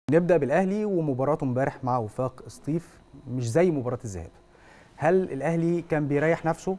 نبدا بالاهلي ومباراته امبارح مع وفاق سطيف مش زي مباراه الذهاب هل الاهلي كان بيريح نفسه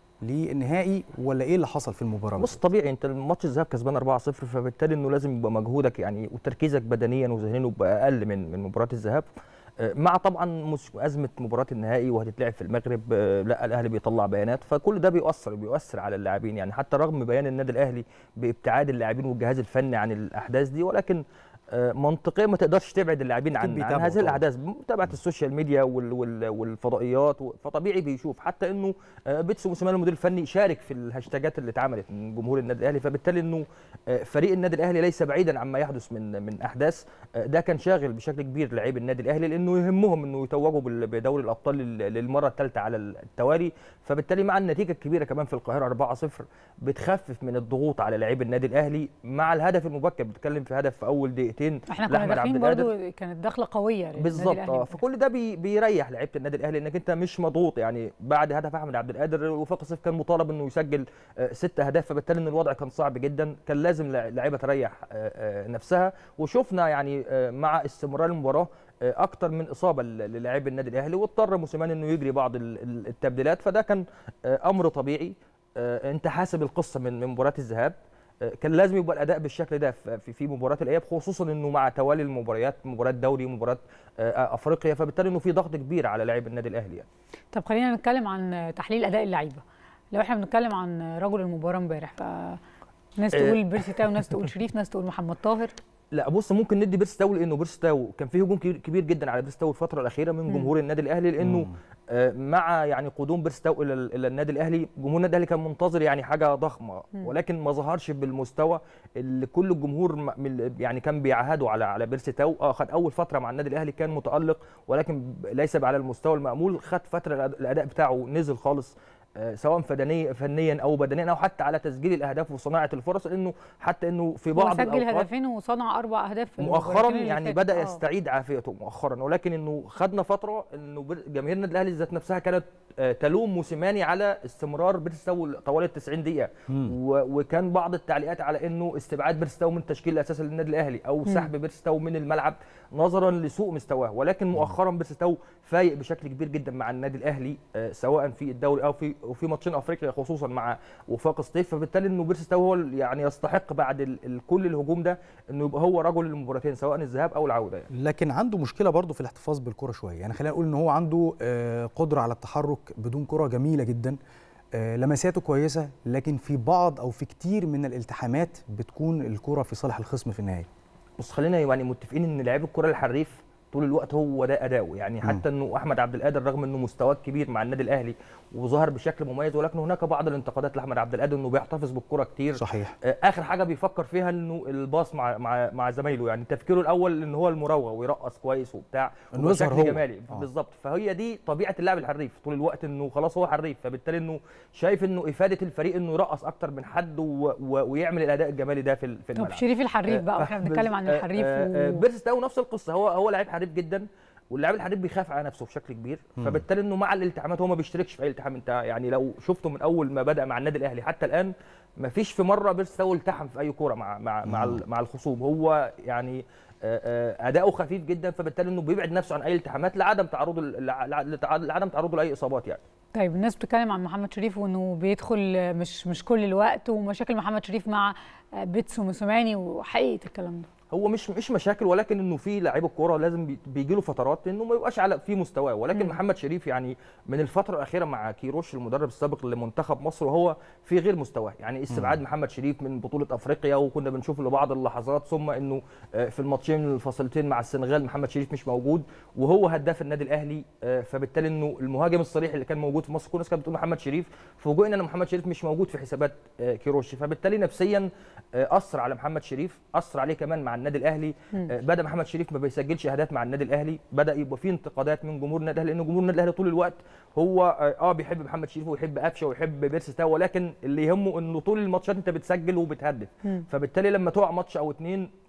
للنهائي ولا ايه اللي حصل في المباراه بص طبيعي انت الماتش الذهاب كسبان 4-0 فبالتالي انه لازم يبقى مجهودك يعني وتركيزك بدنيا وذهنيا يبقى اقل من من مباراه الذهاب مع طبعا ازمه مباراه النهائي وهتتلعب في المغرب لا الاهلي بيطلع بيانات فكل ده بيؤثر بيؤثر على اللاعبين يعني حتى رغم بيان النادي الاهلي بابتعاد اللاعبين والجهاز الفني عن الاحداث دي ولكن منطقيا ما تقدرش تبعد اللاعبين عن, عن هذه الاحداث متابعه السوشيال ميديا وال وال والفضائيات فطبيعي بيشوف حتى انه بيتسو موسيماني المدير الفني شارك في الهاشتاجات اللي اتعملت من جمهور النادي الاهلي فبالتالي انه فريق النادي الاهلي ليس بعيدا عما يحدث من من احداث ده كان شاغل بشكل كبير لاعبي النادي الاهلي لانه يهمهم انه يتوجوا بدوري الابطال للمره الثالثه على التوالي فبالتالي مع النتيجه الكبيره كمان في القاهره 4-0 بتخفف من الضغوط على لاعبي النادي الاهلي مع الهدف المبكر بتتكلم في هدف في اول دقيقتين احنا كنا داخلين برضه كانت دخله قويه بالظبط اه فكل ده بي بيريح لعيبه النادي الاهلي انك انت مش مضغوط يعني بعد هدف احمد عبد القادر وفاق الصيف كان مطالب انه يسجل ست اهداف فبالتالي ان الوضع كان صعب جدا كان لازم لعيبه تريح نفسها وشفنا يعني مع استمرار المباراه اكتر من اصابه للاعبي النادي الاهلي واضطر موسيماني انه يجري بعض التبديلات فده كان امر طبيعي انت حاسب القصه من مباراه الذهاب كان لازم يبقى الاداء بالشكل ده في في مباراه الاياب خصوصا انه مع توالي المباريات مباراه دوري ومباراه افريقيا فبالتالي انه في ضغط كبير على لاعب النادي الاهلي يعني. طب خلينا نتكلم عن تحليل اداء اللعيبه لو احنا بنتكلم عن رجل المباراه امبارح ناس تقول بيرسي تاو ناس تقول شريف ناس تقول محمد طاهر لا بص ممكن ندي بيرس تاو لانه بيرس تاو كان في هجوم كبير جدا على بيرس تاو الفتره الاخيره من جمهور النادي الاهلي لانه آه مع يعني قدوم بيرس تاو الى, الى النادي الاهلي جمهور النادي الاهلي كان منتظر يعني حاجه ضخمه مم. ولكن ما ظهرش بالمستوى اللي كل الجمهور يعني كان بيعهدوا على على بيرس تاو اه خد اول فتره مع النادي الاهلي كان متالق ولكن ليس على المستوى المامول خد فتره الاداء بتاعه نزل خالص سواء فنيا فنيا او بدنيا او حتى على تسجيل الاهداف وصناعه الفرص انه حتى انه في بعض سجل هدفين وصنع اربع اهداف مؤخرا يعني بدا يستعيد عافيته مؤخرا ولكن انه خدنا فتره انه جماهير النادي الاهلي ذات نفسها كانت تلوم موسيماني على استمرار بيرستاو طوال ال 90 دقيقه وكان بعض التعليقات على انه استبعاد بيرستاو من التشكيل الاساسي للنادي الاهلي او سحب بيرستاو من الملعب نظرا لسوء مستواه ولكن مؤخرا بيرستاو فايق بشكل كبير جدا مع النادي الاهلي سواء في الدوري او في وفي ماتشين افريقيا خصوصا مع وفاق سطيف فبالتالي انه بيرستاو هو يعني يستحق بعد ال ال كل الهجوم ده انه يبقى هو رجل المباراتين سواء الذهاب او العوده يعني. لكن عنده مشكله برضه في الاحتفاظ بالكره شويه يعني خلينا نقول ان هو عنده قدره على التحرك بدون كره جميله جدا لمساته كويسه لكن في بعض او في كتير من الالتحامات بتكون الكره في صالح الخصم في النهايه بص خلينا يعني متفقين ان لعيب الكره الحريف طول الوقت هو ده اداؤه يعني حتى انه احمد عبد القادر رغم انه مستواه كبير مع النادي الاهلي وظهر بشكل مميز ولكن هناك بعض الانتقادات لاحمد عبد القادر انه بيحتفظ بالكره كتير صحيح اخر حاجه بيفكر فيها انه الباص مع مع مع زمايله يعني تفكيره الاول ان هو المراوغه ويرقص كويس وبتاع انه يظهر هو جمالي آه. بالظبط فهي دي طبيعه اللاعب الحريف طول الوقت انه خلاص هو حريف فبالتالي انه شايف انه افاده الفريق انه يرقص اكتر من حد و... و... ويعمل الاداء الجمالي ده في في الملعب طب شريف الحريف بقى واحنا بنتكلم عن الحريف و... بيرس تاو نفس القصه هو هو لعيب حريف جدا واللاعب الحريف بيخاف على نفسه بشكل كبير مم. فبالتالي انه مع الالتحامات هو ما بيشتركش في اي التحام انت يعني لو شفته من اول ما بدا مع النادي الاهلي حتى الان ما فيش في مره بيرستاو التحم في اي كوره مع مع مع, مع الخصوم هو يعني اداؤه خفيف جدا فبالتالي انه بيبعد نفسه عن اي التحامات لعدم تعرضه لعدم تعرضه لاي اصابات يعني طيب الناس بتتكلم عن محمد شريف وانه بيدخل مش مش كل الوقت ومشاكل محمد شريف مع بيتسو موسوماني وحقيقه الكلام ده هو مش مش مشاكل ولكن انه في لعيب الكوره لازم بيجي له فترات انه ما يبقاش على في مستواه ولكن م. محمد شريف يعني من الفتره الاخيره مع كيروش المدرب السابق لمنتخب مصر وهو في غير مستواه يعني استبعاد م. محمد شريف من بطوله افريقيا وكنا بنشوف له بعض اللحظات ثم انه في الماتشين الفاصلتين مع السنغال محمد شريف مش موجود وهو هداف النادي الاهلي فبالتالي انه المهاجم الصريح اللي كان موجود في مصر كل الناس كانت بتقول محمد شريف فوجئنا ان محمد شريف مش موجود في حسابات كيروش فبالتالي نفسيا اثر على محمد شريف اثر عليه كمان مع النادي الاهلي بدا محمد شريف ما بيسجلش اهداف مع النادي الاهلي بدا يبقى في انتقادات من جمهور النادي الاهلي لان جمهور النادي الاهلي طول الوقت هو اه بيحب محمد شريف ويحب قفشه ويحب بيرسي تاو ولكن اللي يهمه انه طول الماتشات انت بتسجل وبتهدف فبالتالي لما تقع ماتش او اتنين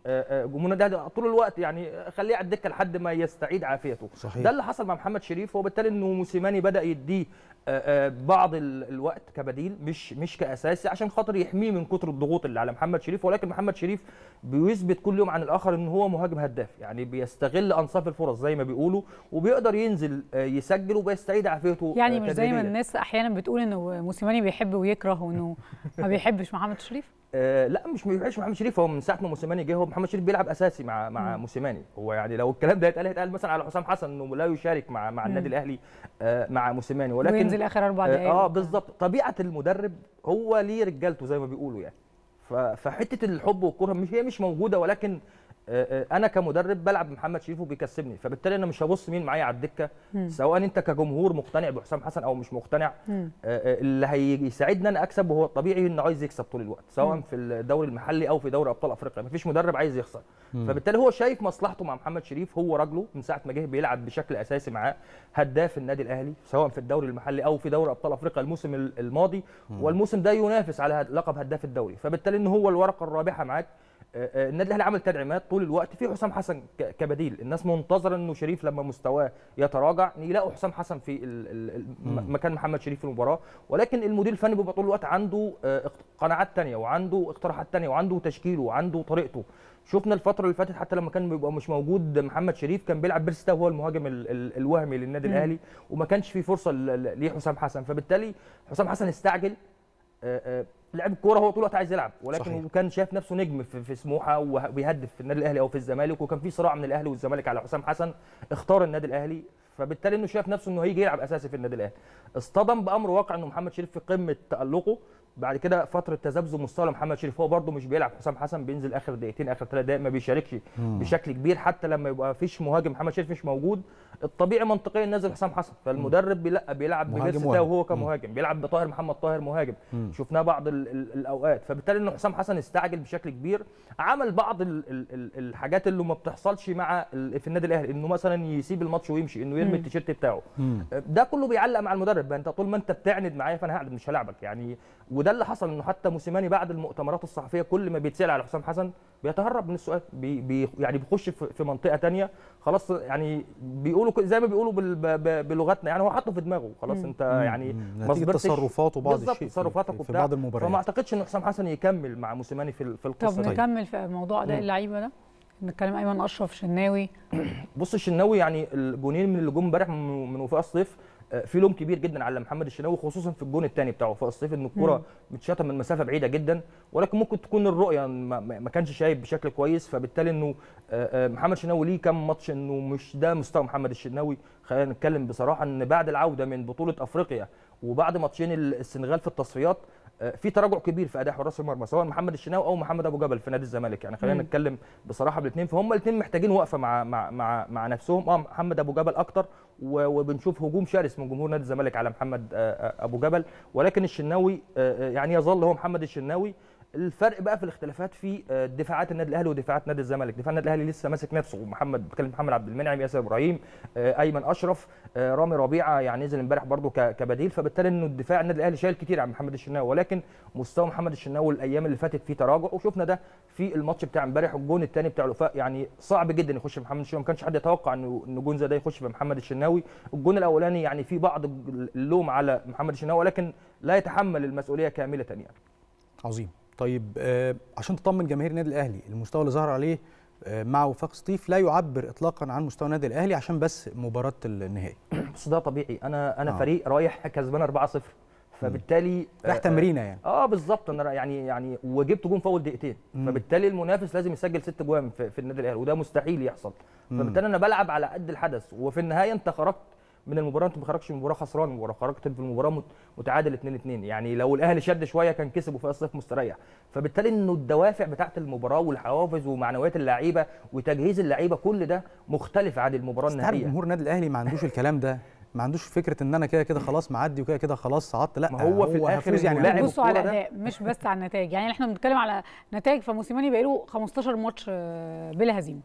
آه، آه، جمهور النادي الاهلي طول الوقت يعني خليه على الدكه لحد ما يستعيد عافيته صحيح. ده اللي حصل مع محمد شريف وبالتالي انه موسيماني بدا يديه آه، آه، بعض ال- الوقت كبديل مش مش كاساسي عشان خاطر يحميه من كتر الضغوط اللي على محمد شريف ولكن محمد شريف بيثبت كل يوم عن الاخر ان هو مهاجم هداف يعني بيستغل انصاف الفرص زي ما بيقولوا وبيقدر ينزل آه، يسجل وبيستعيد عافيته يعني آه، مش زي ما تدريجياً. الناس احيانا بتقول انه موسيماني بيحب ويكره وانه ما بيحبش محمد شريف آه لا مش ما بيبقاش محمد شريف هو من ساعه ما موسيماني جه هو محمد شريف بيلعب اساسي مع مع موسيماني هو يعني لو الكلام ده يتقال هيتقال مثلا على حسام حسن انه لا يشارك مع مع النادي الاهلي آه مع موسيماني ولكن وينزل اخر اربع دقائق اه, آه بالظبط طبيعه المدرب هو ليه رجالته زي ما بيقولوا يعني ف- فحته الحب والكره مش هي مش موجوده ولكن آه، آه، انا كمدرب بلعب محمد شريف وبيكسبني فبالتالي انا مش هبص مين معايا على الدكه سواء انت كجمهور مقتنع بحسام حسن او مش مقتنع مم. آه، آه، اللي هيساعدني انا اكسب وهو الطبيعي انه عايز يكسب طول الوقت سواء في الدوري المحلي او في دوري ابطال افريقيا مفيش مدرب عايز يخسر فبالتالي هو شايف مصلحته مع محمد شريف هو راجله من ساعه ما جه بيلعب بشكل اساسي معاه هداف النادي الاهلي سواء في الدوري المحلي او في دوري ابطال افريقيا الموسم ال- الماضي والموسم ده ينافس على هد- لقب هداف الدوري فبالتالي ان هو الورقه الرابحه معاك آه، آه، النادي الاهلي عمل تدعيمات طول الوقت في حسام حسن ك- كبديل الناس منتظره انه شريف لما مستواه يتراجع يلاقوا حسام حسن في ال- ال- ال- م- مكان محمد شريف في المباراه ولكن المدير الفني بيبقى طول الوقت عنده آه، اقت- قناعات تانية وعنده اقتراحات تانية وعنده تشكيله وعنده طريقته شفنا الفتره اللي فاتت حتى لما كان بيبقى مش موجود محمد شريف كان بيلعب بيرستا هو المهاجم ال- ال- الوهمي للنادي الاهلي وما كانش في فرصه ل- ل- لحسام حسن فبالتالي حسام حسن استعجل آه، آه، لعب الكوره هو طول الوقت عايز يلعب ولكن صحيح. صحيح. كان شايف نفسه نجم في, في سموحه وبيهدف في النادي الاهلي او في الزمالك وكان في صراع من الاهلي والزمالك على حسام حسن اختار النادي الاهلي فبالتالي انه شايف نفسه انه هيجي يلعب اساسي في النادي الاهلي اصطدم بامر واقع انه محمد شريف في قمه تالقه بعد كده فتره تذبذب مستوى محمد شريف هو برده مش بيلعب حسام حسن بينزل اخر دقيقتين اخر ثلاث دقائق ما بيشاركش بشكل كبير حتى لما يبقى فيش مهاجم محمد شريف مش موجود الطبيعي منطقيا نزل حسام حسن فالمدرب بيلا بيلعب مهاجم ببيرستا واحد. وهو كمهاجم بيلعب بطاهر محمد طاهر مهاجم شفناه بعض ال ال الاوقات فبالتالي انه حسام حسن استعجل بشكل كبير عمل بعض ال ال ال الحاجات اللي ما بتحصلش مع ال في النادي الاهلي انه مثلا يسيب الماتش ويمشي انه يرمي التيشيرت بتاعه ده كله بيعلق مع المدرب انت طول ما انت بتعند معايا فانا هعند مش هلاعبك يعني وده اللي حصل انه حتى موسيماني بعد المؤتمرات الصحفيه كل ما بيتسال على حسام حسن بيتهرب من السؤال بي بي يعني بيخش في في منطقه تانية خلاص يعني بيقولوا ك- زي ما بيقولوا بال ب- ب- بلغتنا يعني هو حاطه في دماغه خلاص انت يعني ما نتيجه صبرتش. تصرفاته بعض بالظبط الشيء في- تصرفاتك في, في وبتاع بعض المباريات فما اعتقدش ان حسام حسن يكمل مع موسيماني في ال- في طب القصه دي نكمل في موضوع اداء مم. اللعيبه ده نتكلم ايمن اشرف شناوي بص الشناوي يعني الجونين من اللي جم امبارح من من وفاء الصيف آه، في لوم كبير جدا على محمد الشناوي خصوصا في الجون الثاني بتاعه وفاء الصيف ان الكره متشاطه من مسافه بعيده جدا ولكن ممكن تكون الرؤيه ما, ما ما كانش شايف بشكل كويس فبالتالي انه آه، آه، محمد الشناوي ليه كام ماتش انه مش ده مستوى محمد الشناوي خلينا نتكلم بصراحه ان بعد العوده من بطوله افريقيا وبعد ماتشين السنغال في التصفيات آه، في تراجع كبير في اداء حراس المرمى سواء محمد الشناوي او محمد ابو جبل في نادي الزمالك يعني خلينا مم. نتكلم بصراحه بالاثنين فهم الاثنين محتاجين وقفه مع مع مع, مع نفسهم اه محمد ابو جبل اكتر و- وبنشوف هجوم شرس من جمهور نادي الزمالك على محمد آه، آه، ابو جبل ولكن الشناوي آه، آه، يعني يظل هو محمد الشناوي الفرق بقى في الاختلافات في آه، دفاعات النادي الاهلي ودفاعات نادي الزمالك دفاع النادي الاهلي لسه ماسك نفسه محمد بتكلم محمد عبد المنعم ياسر ابراهيم آه، ايمن اشرف آه، رامي ربيعه يعني نزل امبارح برده ك- كبديل فبالتالي انه الدفاع النادي الاهلي شايل كتير عن محمد الشناوي ولكن مستوى محمد الشناوي الايام اللي فاتت فيه تراجع وشفنا ده في الماتش بتاع امبارح الجون الثاني بتاع الوفاء يعني صعب جدا يخش في محمد الشناوي ما كانش حد يتوقع انه انه جون زي ده يخش في محمد الشناوي الجون الاولاني يعني في بعض اللوم على محمد الشناوي ولكن لا يتحمل المسؤوليه كامله يعني عظيم طيب آه عشان تطمن جماهير النادي الاهلي المستوى اللي ظهر عليه آه مع وفاق سطيف لا يعبر اطلاقا عن مستوى النادي الاهلي عشان بس مباراه النهائي بس ده طبيعي انا انا آه. آه. فريق رايح كسبان 4-0 فبالتالي رايح آه، تمرينه يعني اه بالظبط انا يعني يعني وجبت جون فاول دقيقتين مم. فبالتالي المنافس لازم يسجل ست جوان في, في النادي الاهلي وده مستحيل يحصل مم. فبالتالي انا بلعب على قد الحدث وفي النهايه انت خرجت من المباراه انت ما خرجتش من المباراه خسران المباراه خرجت في المباراه مت- متعادل 2 2 يعني لو الاهلي شد شويه كان كسب وفي الصيف مستريح فبالتالي انه الدوافع بتاعه المباراه والحوافز ومعنويات اللعيبه وتجهيز اللعيبه كل ده مختلف عن المباراه بس تعرف النهائيه جمهور النادي الاهلي ما عندوش الكلام ده ما عندوش فكره ان انا كده كده خلاص معدي وكده كده خلاص صعدت لا ما هو في الآخر هفوز إنه يعني لاعب هفوز. بصوا على الكورة ده. اداء مش بس على النتائج يعني احنا بنتكلم على نتائج فموسيماني بقى له 15 ماتش آه، بلا هزيمه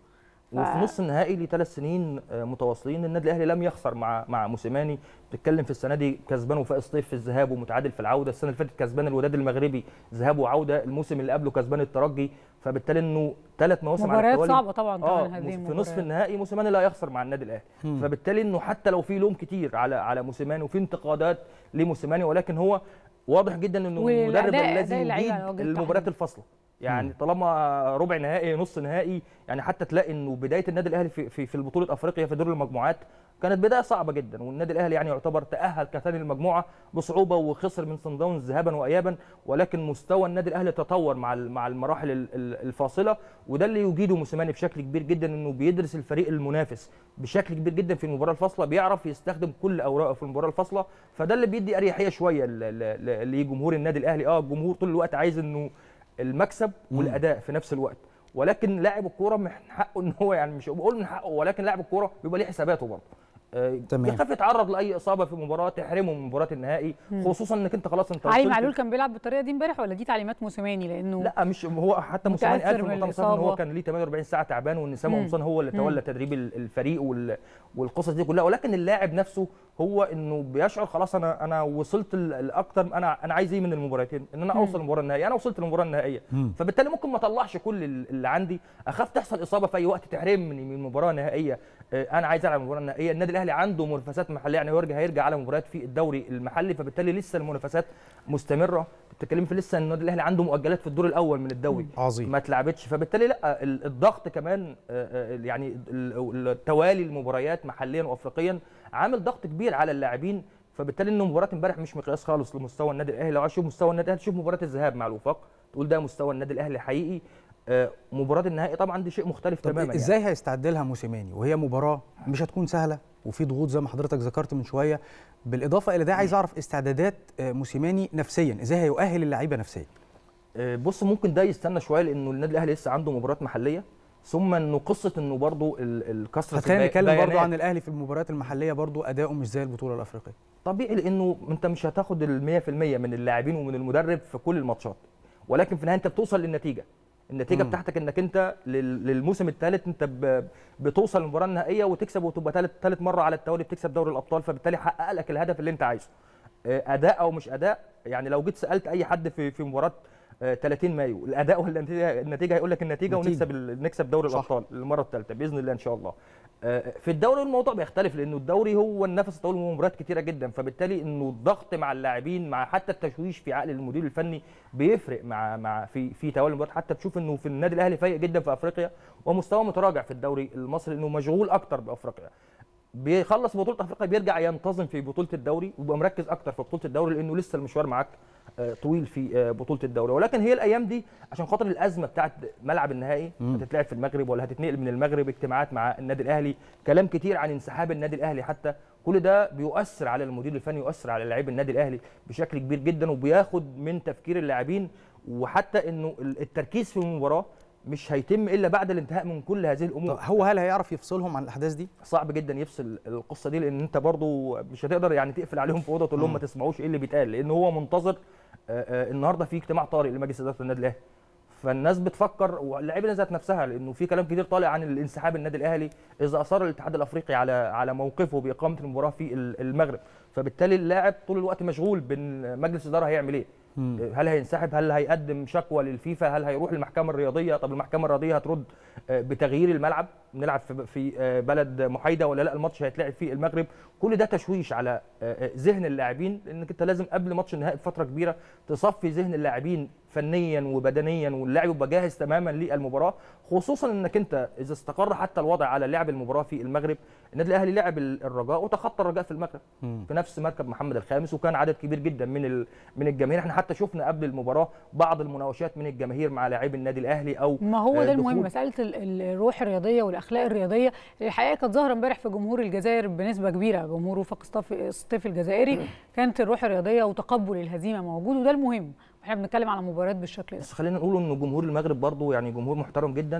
وفي نص النهائي لثلاث سنين آه، متواصلين النادي الاهلي لم يخسر مع مع موسيماني بتتكلم في السنه دي كسبان وفاق سطيف في الذهاب ومتعادل في العوده السنه اللي فاتت كسبان الوداد المغربي ذهاب وعوده الموسم اللي قبله كسبان الترجي فبالتالي انه ثلاث مواسم على مباريات التوالي صعبه طبعا اه كمان هذه في المباريات. نصف النهائي موسيماني لا يخسر مع النادي الاهلي مم. فبالتالي انه حتى لو في لوم كتير على على موسيماني وفي انتقادات لموسيماني ولكن هو واضح جدا انه والأداء- المدرب الذي أداء اللعيبة يجيد على وجه المباريات التحديد. الفاصله يعني طالما ربع نهائي نص نهائي يعني حتى تلاقي انه بدايه النادي الاهلي في في, في البطوله افريقيا في دور المجموعات كانت بدايه صعبه جدا والنادي الاهلي يعني يعتبر تاهل كثاني المجموعه بصعوبه وخسر من صن داونز ذهابا وايابا ولكن مستوى النادي الاهلي تطور مع ال- مع المراحل ال- ال- الفاصله وده اللي يجيده موسيماني بشكل كبير جدا انه بيدرس الفريق المنافس بشكل كبير جدا في المباراه الفاصله بيعرف يستخدم كل اوراقه في المباراه الفاصله فده اللي بيدي اريحيه شويه ل- ل- ل- لجمهور النادي الاهلي اه الجمهور طول الوقت عايز انه المكسب والاداء في نفس الوقت ولكن لاعب الكوره من حقه ان هو يعني مش بقول من حقه ولكن لاعب الكوره بيبقى ليه حساباته برضه آه، تمام. بيخاف يتعرض لاي اصابه في مباراه تحرمه من مباراه النهائي خصوصا انك انت خلاص انت علي وصلت- معلول كان بيلعب بالطريقه دي امبارح ولا دي تعليمات موسيماني لانه لا مش هو حتى موسيماني متأثر قال في من المؤتمر الصحفي ان هو الإصابة. كان ليه 48 ساعه تعبان وان سامي مم. قمصان هو اللي مم. تولى تدريب ال- الفريق وال- والقصص دي كلها ولكن اللاعب نفسه هو انه بيشعر خلاص انا انا وصلت ل- لاكتر انا انا عايز ايه من المباراتين ان انا مم. اوصل للمباراه النهائيه انا وصلت للمباراه النهائيه مم. فبالتالي ممكن ما اطلعش كل ال- اللي عندي اخاف تحصل اصابه في اي وقت تحرمني من مباراه نهائيه آه، انا عايز العب المباراه النهائيه النادي الاهلي عنده منافسات محليه يعني هيرجع هيرجع على مباريات في الدوري المحلي فبالتالي لسه المنافسات مستمره بتتكلمي في لسه النادي الاهلي عنده مؤجلات في الدور الاول من الدوري عظيم ما اتلعبتش فبالتالي لا ال- الضغط كمان آه، آه، يعني ال- ال- توالي المباريات محليا وافريقيا عامل ضغط كبير على اللاعبين فبالتالي انه مباراه امبارح مش مقياس خالص لمستوى النادي الاهلي لو عايز تشوف مستوى النادي الاهلي تشوف مباراه الذهاب مع الوفاق تقول ده مستوى النادي الاهلي حقيقي آه، مباراه النهائي طبعا دي شيء مختلف طب تماما يعني. ازاي هيستعد لها موسيماني وهي مباراه مش هتكون سهله وفي ضغوط زي ما حضرتك ذكرت من شويه بالاضافه الى ده عايز اعرف استعدادات آه، موسيماني نفسيا ازاي هيؤهل اللعيبه نفسيا آه، بص ممكن ده يستنى شويه لانه النادي الاهلي لسه عنده مباريات محليه ثم انه قصه انه برضو ال- الكسره خلينا البي- نتكلم برضو بيانات. عن الاهلي في المباريات المحليه برضو اداؤه مش زي البطوله الافريقيه طبيعي لانه انت مش هتاخد ال 100% من اللاعبين ومن المدرب في كل الماتشات ولكن في النهايه انت بتوصل للنتيجه النتيجه مم. بتاعتك انك انت لل- للموسم الثالث انت ب- بتوصل للمباراه النهائيه وتكسب وتبقى ثالث ثالث مره على التوالي بتكسب دوري الابطال فبالتالي حقق لك الهدف اللي انت عايزه آه، اداء او مش اداء يعني لو جيت سالت اي حد في في مباراه آه، 30 مايو الاداء ولا النتيجه النتيجه هيقول لك النتيجه نتيجة. ونكسب ال- نكسب دوري صح. الابطال المره الثالثه باذن الله ان شاء الله آه، في الدوري الموضوع بيختلف لانه الدوري هو النفس الطويل ومباريات كتيره جدا فبالتالي انه الضغط مع اللاعبين مع حتى التشويش في عقل المدير الفني بيفرق مع مع في في توالي المباريات حتى تشوف انه في النادي الاهلي فايق جدا في افريقيا ومستواه متراجع في الدوري المصري انه مشغول اكتر بافريقيا بيخلص بطوله افريقيا بيرجع ينتظم في بطوله الدوري ويبقى مركز اكتر في بطوله الدوري لانه لسه المشوار معاك آه، طويل في آه، بطوله الدوري ولكن هي الايام دي عشان خاطر الازمه بتاعت ملعب النهائي مم. هتتلعب في المغرب ولا هتتنقل من المغرب اجتماعات مع النادي الاهلي كلام كتير عن انسحاب النادي الاهلي حتى كل ده بيؤثر على المدير الفني يؤثر على لاعبي النادي الاهلي بشكل كبير جدا وبياخد من تفكير اللاعبين وحتى انه ال- التركيز في المباراه مش هيتم الا بعد الانتهاء من كل هذه الامور طب هو هل هيعرف يفصلهم عن الاحداث دي صعب جدا يفصل القصه دي لان انت برضو مش هتقدر يعني تقفل عليهم في اوضه تقول لهم مم. ما تسمعوش ايه اللي بيتقال لان هو منتظر آه، آه، النهارده في اجتماع طارئ لمجلس اداره النادي الاهلي فالناس بتفكر واللاعيبه ذات نفسها لانه في كلام كتير طالع عن الانسحاب النادي الاهلي اذا اصر الاتحاد الافريقي على على موقفه باقامه المباراه في ال- المغرب فبالتالي اللاعب طول الوقت مشغول بين مجلس الاداره هيعمل ايه مم. هل هينسحب هل هيقدم شكوى للفيفا هل هيروح المحكمه الرياضيه طب المحكمه الرياضيه هترد آه، بتغيير الملعب نلعب في في آه، بلد محايده ولا لا الماتش هيتلعب في المغرب كل ده تشويش على آه، آه، ذهن اللاعبين لانك انت لازم قبل ماتش النهائي بفتره كبيره تصفي ذهن اللاعبين فنيا وبدنيا واللاعب يبقى جاهز تماما للمباراه خصوصا انك انت اذا استقر حتى الوضع على لعب المباراه في المغرب النادي الاهلي لعب ال- الرجاء وتخطى الرجاء في المغرب مم. في نفس مركب محمد الخامس وكان عدد كبير جدا من ال- من الجماهير احنا حتى شفنا قبل المباراه بعض المناوشات من الجماهير مع لاعبي النادي الاهلي او ما هو آه، ده المهم دخول- مساله ال- ال- الروح الرياضيه والاخلاق الرياضيه الحقيقه كانت ظاهره امبارح في جمهور الجزائر بنسبه كبيره جمهور وفاق سطيف سطيف الجزائري كانت الروح الرياضيه وتقبل الهزيمه موجود وده المهم احنا بنتكلم على مباريات بالشكل ده بس خلينا نقول ان جمهور المغرب برضو يعني جمهور محترم جدا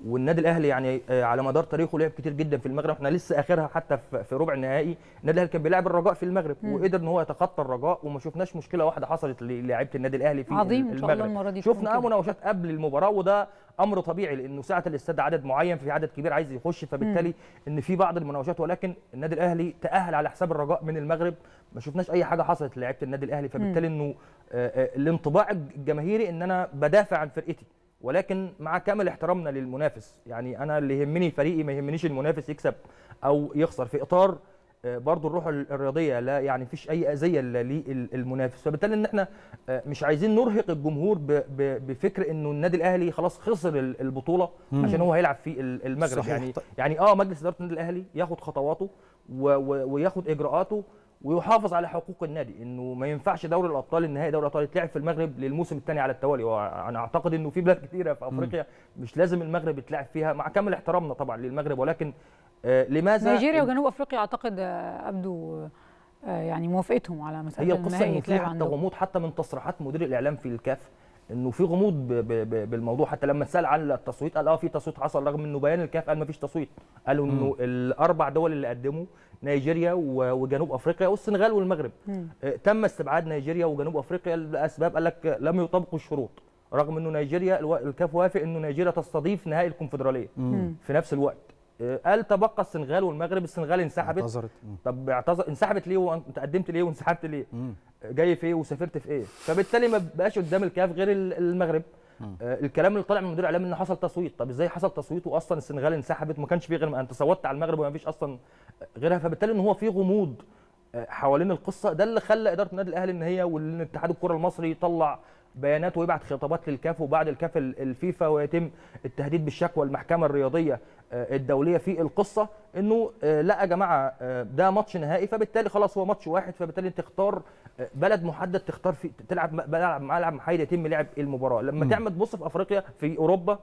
والنادي الاهلي يعني آه، على مدار تاريخه لعب كتير جدا في المغرب احنا لسه اخرها حتى في في ربع النهائي النادي الاهلي كان بيلعب الرجاء في المغرب مم. وقدر ان هو يتخطى الرجاء وما شفناش مشكله واحده حصلت للاعيبه النادي الاهلي في عظيم ان شاء الله المغرب المره دي تكون شفنا اه كده. مناوشات قبل المباراه وده امر طبيعي لانه ساعه الاستاد عدد معين في عدد كبير عايز يخش فبالتالي ان في بعض المناوشات ولكن النادي الاهلي تاهل على حساب الرجاء من المغرب ما شفناش اي حاجه حصلت لعيبه النادي الاهلي فبالتالي انه آه، آه، الانطباع الجماهيري ان انا بدافع عن فرقتي ولكن مع كامل احترامنا للمنافس يعني انا اللي يهمني فريقي ما يهمنيش المنافس يكسب او يخسر في اطار آه، برضو الروح ال- الرياضيه لا يعني مفيش اي اذيه ل- للمنافس فبالتالي ان احنا آه، مش عايزين نرهق الجمهور ب- ب- بفكر انه النادي الاهلي خلاص خسر ال- البطوله مم. عشان هو هيلعب في ال- المغرب صحيح. يعني طيب. يعني اه مجلس اداره النادي الاهلي ياخد خطواته و و وياخد اجراءاته ويحافظ على حقوق النادي انه ما ينفعش دوري الابطال النهائي دوري الابطال يتلعب في المغرب للموسم الثاني على التوالي وانا اعتقد انه في بلاد كثيره في افريقيا مش لازم المغرب يتلعب فيها مع كامل احترامنا طبعا للمغرب ولكن آه لماذا نيجيريا وجنوب افريقيا اعتقد آه، ابدو آه، يعني موافقتهم على مساله هي إن القصه النهائي انه في يتلعب حتى عندهم. غموض حتى من تصريحات مدير الاعلام في الكاف انه في غموض ب ب ب بالموضوع حتى لما اتسال عن التصويت قال اه في تصويت حصل رغم انه بيان الكاف قال ما فيش تصويت قالوا انه الاربع دول اللي قدموا نيجيريا و- وجنوب افريقيا والسنغال والمغرب مم. آه، تم استبعاد نيجيريا وجنوب افريقيا لاسباب قال لك لم يطبقوا الشروط رغم انه نيجيريا الو- الكاف وافق انه نيجيريا تستضيف نهائي الكونفدراليه مم. في نفس الوقت آه، قال تبقى السنغال والمغرب السنغال انسحبت اعتذرت مم. طب طب اعتذر انسحبت ليه وانت قدمت ليه وانسحبت ليه مم. جاي في ايه وسافرت في ايه فبالتالي ما بقاش قدام الكاف غير ال- المغرب مم. آه الكلام اللي طالع من مدير الاعلام ان حصل تصويت طب ازاي حصل تصويت واصلا السنغال انسحبت ما كانش في غير ما انت صوتت على المغرب وما فيش اصلا غيرها فبالتالي ان هو في غموض آه، حوالين القصه ده اللي خلى اداره النادي الاهلي ان هي وان اتحاد الكره المصري يطلع بيانات ويبعت خطابات للكاف وبعد الكاف ال- الفيفا ويتم التهديد بالشكوى المحكمه الرياضيه آه، الدوليه في القصه انه آه، لا يا جماعه آه، ده ماتش نهائي فبالتالي خلاص هو ماتش واحد فبالتالي انت تختار آه، بلد محدد تختار في تلعب ملعب ملعب محايد يتم لعب المباراه لما مم. تعمل تبص في افريقيا في اوروبا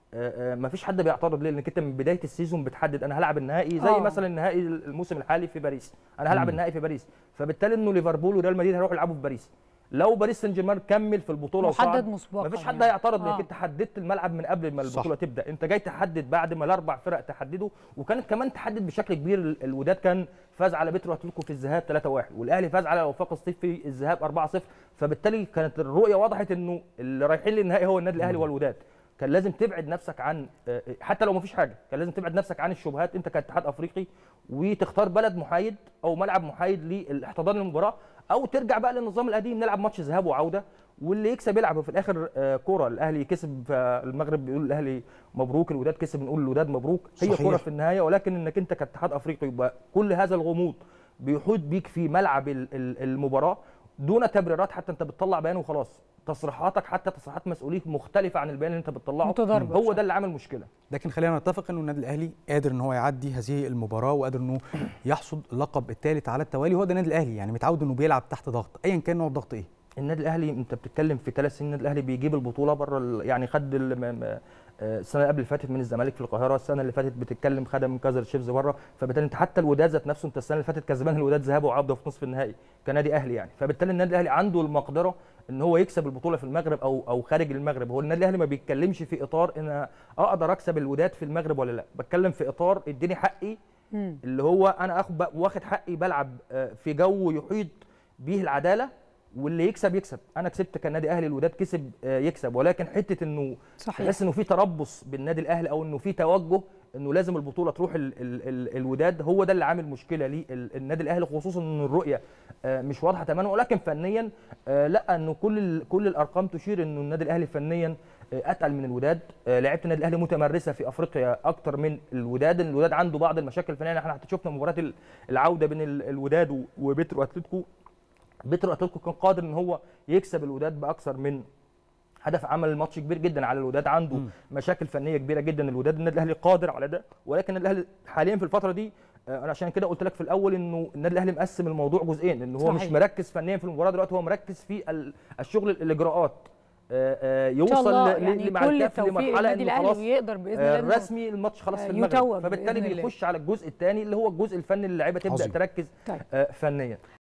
ما فيش حد بيعترض ليه لانك انت من بدايه السيزون بتحدد انا هلعب النهائي زي آه. مثلا النهائي الموسم الحالي في باريس انا هلعب مم. النهائي في باريس فبالتالي انه ليفربول وريال مدريد هيروحوا يلعبوا في باريس لو باريس سان جيرمان كمل في البطوله محدد وصعد مسبقا مفيش حد يعني. هيعترض آه. لانك انت حددت الملعب من قبل ما صح. البطوله تبدا انت جاي تحدد بعد ما الاربع فرق تحددوا وكانت كمان تحدد بشكل كبير ال- الوداد كان فاز على بيترو اتلتيكو في الذهاب 3-1 والاهلي فاز على وفاق الصيف في الذهاب 4-0 فبالتالي كانت الرؤيه وضحت انه اللي رايحين للنهائي هو النادي الاهلي والوداد كان لازم تبعد نفسك عن آه، حتى لو مفيش حاجه كان لازم تبعد نفسك عن الشبهات انت كاتحاد افريقي وتختار بلد محايد او ملعب محايد للاحتضان المباراه او ترجع بقى للنظام القديم نلعب ماتش ذهاب وعوده واللي يكسب يلعب وفي الاخر آه، كوره الاهلي كسب فالمغرب بيقول الاهلي مبروك الوداد كسب نقول الوداد مبروك هي صحيح. كوره في النهايه ولكن انك انت كاتحاد افريقي يبقى كل هذا الغموض بيحيط بيك في ملعب ال- ال- المباراه دون تبريرات حتى انت بتطلع بيان وخلاص تصريحاتك حتى تصريحات مسؤوليك مختلفه عن البيان اللي انت بتطلعه متضاربة هو بصراحة. ده اللي عامل مشكله لكن خلينا نتفق انه النادي الاهلي قادر ان هو يعدي هذه المباراه وقادر انه يحصد اللقب الثالث على التوالي هو ده النادي الاهلي يعني متعود انه بيلعب تحت ضغط ايا كان نوع الضغط ايه النادي الاهلي انت بتتكلم في ثلاث سنين النادي الاهلي بيجيب البطوله بره ال- يعني خد ال- م- م- آه، السنه اللي قبل اللي فاتت من الزمالك في القاهره السنه اللي فاتت بتتكلم خدها من كايزر تشيفز بره فبالتالي انت حتى الوداد ذات نفسه انت السنه اللي فاتت كسبان الوداد ذهاب وعوده في نصف النهائي كنادي اهلي يعني فبالتالي النادي الاهلي عنده المقدره ان هو يكسب البطوله في المغرب او او خارج المغرب هو النادي الاهلي ما بيتكلمش في اطار ان أنا اقدر اكسب الوداد في المغرب ولا لا بتكلم في اطار اديني حقي مم. اللي هو انا اخد واخد حقي بلعب آه، في جو يحيط به العداله واللي يكسب يكسب انا كسبت كنادي اهلي الوداد كسب آه، يكسب ولكن حته انه صحيح تحس انه في تربص بالنادي الاهلي او انه في توجه انه لازم البطوله تروح ال ال ال الوداد هو ده اللي عامل مشكله للنادي الاهلي خصوصا ان الرؤيه آه، مش واضحه تماما ولكن فنيا آه، لا انه كل ال- كل الارقام تشير انه النادي الاهلي فنيا آه، اتقل من الوداد آه، لعيبه النادي الاهلي متمرسه في افريقيا اكتر من الوداد الوداد عنده بعض المشاكل الفنيه احنا حتى شفنا مباراه ال- العوده بين ال- الوداد و- وبيترو اتلتيكو بيترو اتلتيكو كان قادر ان هو يكسب الوداد باكثر من هدف عمل ماتش كبير جدا على الوداد عنده مم. مشاكل فنيه كبيره جدا الوداد النادي الاهلي قادر على ده ولكن النادي الاهلي حاليا في الفتره دي آه، انا عشان كده قلت لك في الاول انه النادي الاهلي مقسم الموضوع جزئين ان هو صحيح. مش مركز فنيا في المباراه دلوقتي هو مركز في ال- الشغل الاجراءات آه، آه، ان شاء يوصل الله ل- يعني مع كل الكاف التوفيق لمرحله للنادي انه الاهلي خلاص ويقدر باذن آه، الله إنه- رسمي الماتش خلاص آه، في المغرب يتوج فبالتالي بإذن الله. بيخش على الجزء الثاني اللي هو الجزء الفني اللي اللعيبه تبدا عظيم. تركز طيب آه، فنيا